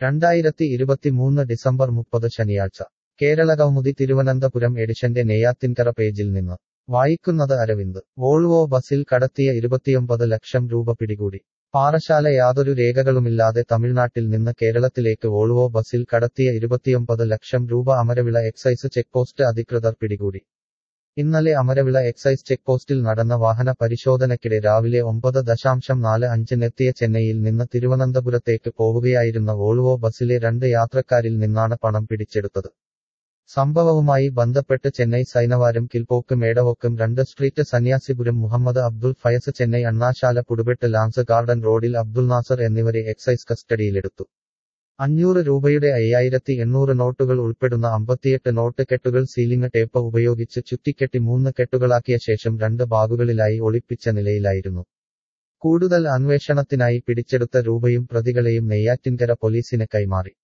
രണ്ടായിരത്തി ഇരുപത്തിമൂന്ന് ഡിസംബർ മുപ്പത് ശനിയാഴ്ച കേരളകൗമുദി തിരുവനന്തപുരം എഡിഷന്റെ നെയ്യാത്തിൻകര പേജിൽ നിന്ന് വായിക്കുന്നത് അരവിന്ദ് വോൾവോ ബസിൽ കടത്തിയ ഇരുപത്തിയൊമ്പത് ലക്ഷം രൂപ പിടികൂടി പാറശാല യാതൊരു രേഖകളുമില്ലാതെ തമിഴ്നാട്ടിൽ നിന്ന് കേരളത്തിലേക്ക് വോൾവോ ബസിൽ കടത്തിയ ഇരുപത്തിയൊമ്പത് ലക്ഷം രൂപ അമരവിള എക്സൈസ് ചെക്പോസ്റ്റ് അധികൃതർ പിടികൂടി ഇന്നലെ അമരവിള എക്സൈസ് ചെക്പോസ്റ്റിൽ നടന്ന വാഹന പരിശോധനയ്ക്കിടെ രാവിലെ ഒമ്പത് ദശാംശം നാല് അഞ്ചിനെത്തിയ ചെന്നൈയിൽ നിന്ന് തിരുവനന്തപുരത്തേക്ക് പോവുകയായിരുന്ന വോൾവോ ബസിലെ രണ്ട് യാത്രക്കാരിൽ നിന്നാണ് പണം പിടിച്ചെടുത്തത് സംഭവവുമായി ബന്ധപ്പെട്ട് ചെന്നൈ സൈനവാരം കിൽപോക്ക് മേടവോക്കും രണ്ട് street Sanyasipuram Muhammad Abdul Fayas Chennai Annasalai Pudupet Langs garden റോഡിൽ അബ്ദുൾ നാസർ എന്നിവരെ എക്സൈസ് കസ്റ്റഡിയിലെടുത്തു അഞ്ഞൂറ് രൂപയുടെ അയ്യായിരത്തി എണ്ണൂറ് നോട്ടുകൾ ഉൾപ്പെടുന്ന അമ്പത്തിയെട്ട് നോട്ട് കെട്ടുകൾ സീലിംഗ് ടേപ്പ് ഉപയോഗിച്ച് ചുറ്റിക്കെട്ടി മൂന്ന് കെട്ടുകളാക്കിയ ശേഷം രണ്ട് ബാഗുകളിലായി ഒളിപ്പിച്ച നിലയിലായിരുന്നു കൂടുതൽ അന്വേഷണത്തിനായി പിടിച്ചെടുത്ത രൂപയും പ്രതികളെയും നെയ്യാറ്റിൻകര പോലീസിന് കൈമാറി